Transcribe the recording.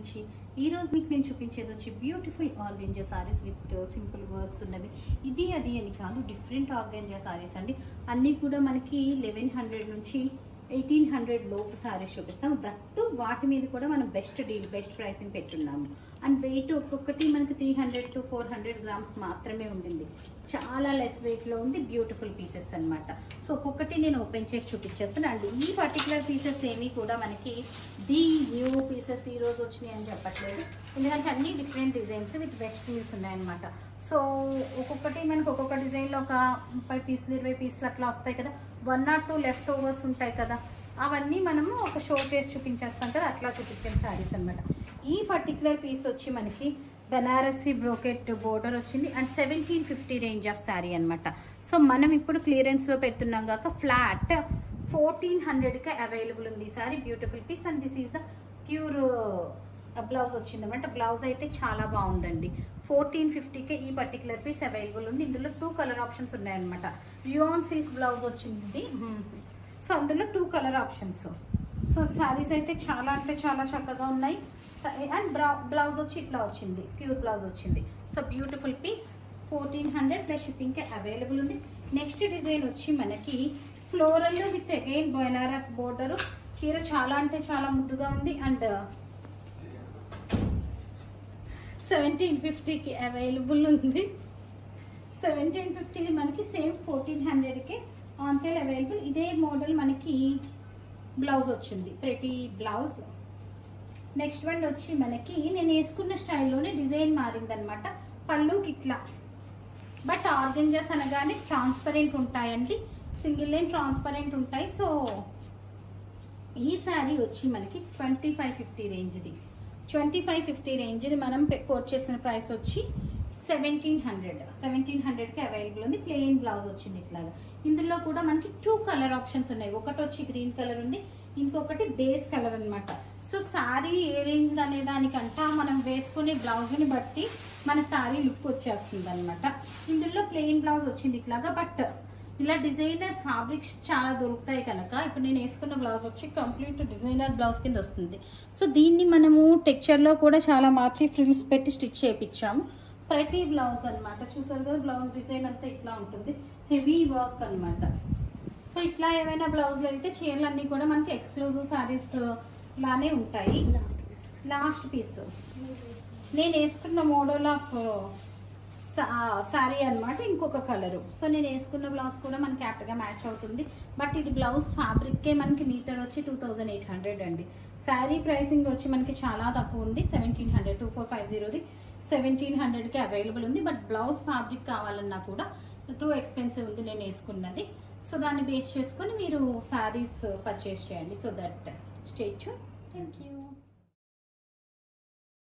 నుంచి ఈ రోజు మీకు నేను చూపించేది వచ్చి beautiful organza sarees with simple works ఉన్నవి ఇది అది అని కాదు డిఫరెంట్ ఆర్గెంజా సారీస్ అండి అన్నీ కూడా మనకి లెవెన్ హండ్రెడ్ నుంచి ఎయిటీన్ హండ్రెడ్ లోపు సారీస్ చూపిస్తాం దట్టు వాటి మీద కూడా మనం బెస్ట్ డీల్ బెస్ట్ ప్రైసింగ్ పెట్టున్నాము అండ్ వెయిట్ ఒక్కొక్కటి మనకి three hundred to four hundred grams మాత్రమే ఉండింది చాలా లెస్ వెయిట్లో ఉంది బ్యూటిఫుల్ పీసెస్ అన్నమాట సో ఒక్కొక్కటి నేను ఓపెన్ చేసి చూపించేస్తాను అండ్ ఈ పర్టికులర్ పీసెస్ ఏమీ కూడా మనకి ది న్యూ పీసెస్ ఈ రోజు వచ్చినాయి అని చెప్పట్లేదు ఎందుకంటే అన్ని different designs with best piece ఉన్నాయన్నమాట సో ఒక్కొక్కటి మనకు ఒక్కొక్క డిజైన్లో ఒక ముప్పై పీసులు ఇరవై పీసులు అట్లా వస్తాయి కదా one not two left overs ఉంటాయి కదా అవన్నీ మనము ఒక షో చేసి చూపించేస్తాం కదా అట్లా చూపించాం శారీస్ అనమాట ఈ పర్టికులర్ పీస్ వచ్చి మనకి బెనారసీ బ్రోకెట్ బోర్డర్ వచ్చింది and seventeen fifty range of saree అనమాట సో మనం ఇప్పుడు క్లియరెన్స్లో పెడుతున్నాం కాక ఫ్లాట్ ఫోర్టీన్ హండ్రెడ్కి అవైలబుల్ ఉంది ఈ saree beautiful piece and this is the pure blouse వచ్చింది అనమాట బ్లౌజ్ అయితే చాలా బాగుందండి ఫోర్టీన్ ఫిఫ్టీకే ఈ పర్టికులర్ పీస్ అవైలబుల్ ఉంది ఇందులో టూ కలర్ ఆప్షన్స్ ఉన్నాయన్నమాట రియాన్ సిల్క్ బ్లౌజ్ వచ్చింది సో అందులో two colour options so sarees అయితే చాలా అంటే చాలా చక్కగా ఉన్నాయి అండ్ బ్లౌజ్ వచ్చి ఇట్లా వచ్చింది ప్యూర్ బ్లౌజ్ వచ్చింది so beautiful piece fourteen hundred plus షిప్పింగ్కి అవైలబుల్ ఉంది నెక్స్ట్ డిజైన్ వచ్చి మనకి floral with again Banaras border చీర చాలా అంటే చాలా ముద్దుగా ఉంది అండ్ సెవెంటీన్ ఫిఫ్టీకి అవైలబుల్ ఉంది సెవెంటీన్ ఫిఫ్టీది మనకి సేమ్ ఫోర్టీన్ హండ్రెడ్కి ఆన్ సేల్ అవైలబుల్ ఇదే మోడల్ మనకి బ్లౌజ్ వచ్చింది ప్రతి బ్లౌజ్ నెక్స్ట్ వన్ వచ్చి మనకి నేను వేసుకున్న స్టైల్లోనే డిజైన్ మారిందనమాట పళ్ళుకి ఇట్లా బట్ ఆర్గెంజెస్ అనగానే ట్రాన్స్పరెంట్ ఉంటాయండి సింగిల్ లైన్ ట్రాన్స్పరెంట్ ఉంటాయి సో ఈ శారీ వచ్చి మనకి ట్వంటీ ఫైవ్ ఫిఫ్టీ రేంజ్ది ట్వంటీ ఫైవ్ ఫిఫ్టీ రేంజ్ది మనం కోట్ చేసిన ప్రైస్ వచ్చి సెవెంటీన్ హండ్రెడ్ సెవెంటీన్ హండ్రెడ్కి అవైలబుల్ ఉంది ప్లెయిన్ బ్లౌజ్ వచ్చింది ఇట్లాగా ఇందులో కూడా మనకి టూ కలర్ ఆప్షన్స్ ఉన్నాయి ఒకటి వచ్చి గ్రీన్ కలర్ ఉంది ఇంకొకటి బేస్ కలర్ అన్నమాట సో శారీ ఏ రేంజ్ అనే దానికంట మనం వేసుకునే బ్లౌజ్ని బట్టి మన శారీ లుక్ వచ్చేస్తుంది అనమాట ఇందులో ప్లెయిన్ బ్లౌజ్ వచ్చింది ఇట్లాగా బట్ ఇలా డిజైనర్ ఫ్యాబ్రిక్స్ చాలా దొరుకుతాయి కనుక ఇప్పుడు నేను వేసుకున్న బ్లౌజ్ వచ్చి కంప్లీట్ డిజైనర్ బ్లౌజ్ కింద వస్తుంది సో దీన్ని మనము టెక్చర్లో కూడా చాలా మార్చి ఫ్రిల్స్ పెట్టి స్టిచ్ చేయించాము ప్రతి బ్లౌజ్ అన్నమాట చూసారు కదా బ్లౌజ్ డిజైన్ అంతా ఇట్లా ఉంటుంది హెవీ వర్క్ అన్నమాట సో ఇట్లా ఏమైనా బ్లౌజ్లు అయితే చీరలు అన్నీ కూడా మనకి ఎక్స్క్లూజివ్ సారీస్ లానే ఉంటాయి లాస్ట్ పీస్ నేను వేసుకున్న మోడల్ ఆఫ్ శారీ అన్నమాట ఇంకొక కలరు సో నేను వేసుకున్న బ్లౌజ్ కూడా మనకి యాప్ట్గా మ్యాచ్ అవుతుంది బట్ ఇది బ్లౌజ్ ఫ్యాబ్రిక్కే మనకి మీటర్ వచ్చి టూ థౌజండ్ ఎయిట్ హండ్రెడ్ అండి శారీ ప్రైసింగ్ వచ్చి మనకి చాలా తక్కువ ఉంది seventeen hundred two four five జీరోది సెవెంటీన్ హండ్రెడ్కి అవైలబుల్ ఉంది బట్ బ్లౌజ్ ఫ్యాబ్రిక్ కావాలన్నా కూడా టూ ఎక్స్పెన్సివ్ ఉంది నేను వేసుకున్నది సో దాన్ని బేస్ చేసుకొని మీరు శారీస్ పర్చేస్ చేయండి so that's it thank you